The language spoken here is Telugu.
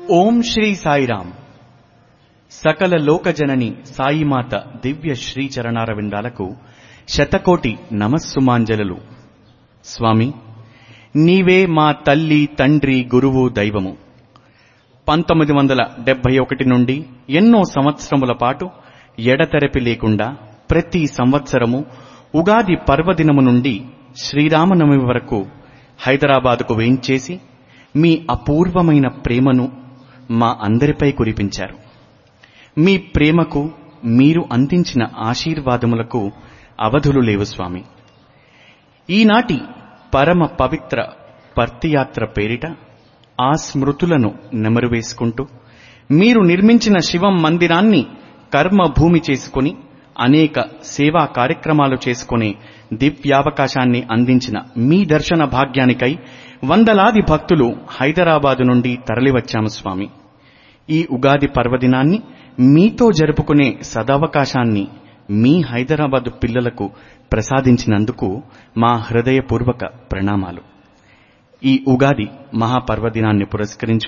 ఓం శ్రీ సాయిరామ్ సకల లోకజనని సాయిమాత దివ్య శ్రీ చరణారవిందాలకు శతకోటి నమస్సుమాంజలు స్వామి నీవే మా తల్లి తండ్రి గురువు దైవము పంతొమ్మిది వందల డెబ్బై ఒకటి నుండి ఎన్నో సంవత్సరముల పాటు ఎడతెరపి లేకుండా ప్రతి సంవత్సరము ఉగాది పర్వదినము నుండి శ్రీరామనవమి వరకు హైదరాబాదుకు వేయించేసి మీ అపూర్వమైన ప్రేమను మా అందరిపై కురిపించారు మీ ప్రేమకు మీరు అందించిన ఆశీర్వాదములకు అవధులు లేవు స్వామి ఈనాటి పరమ పవిత్ర పర్తియాత్ర పేరిట ఆ స్మృతులను నెమరువేసుకుంటూ మీరు నిర్మించిన శివం మందిరాన్ని కర్మభూమి చేసుకుని అనేక సేవా కార్యక్రమాలు చేసుకునే దివ్యావకాశాన్ని అందించిన మీ దర్శన భాగ్యానికై వందలాది భక్తులు హైదరాబాదు నుండి తరలివచ్చాము స్వామి ఈ ఉగాది పర్వదినాన్ని మీతో జరుపుకునే సదవకాశాన్ని మీ హైదరాబాదు పిల్లలకు ప్రసాదించినందుకు మా హృదయపూర్వక ప్రణామాలు ఈ ఉగాది మహాపర్వదినాన్ని పురస్కరించుకుని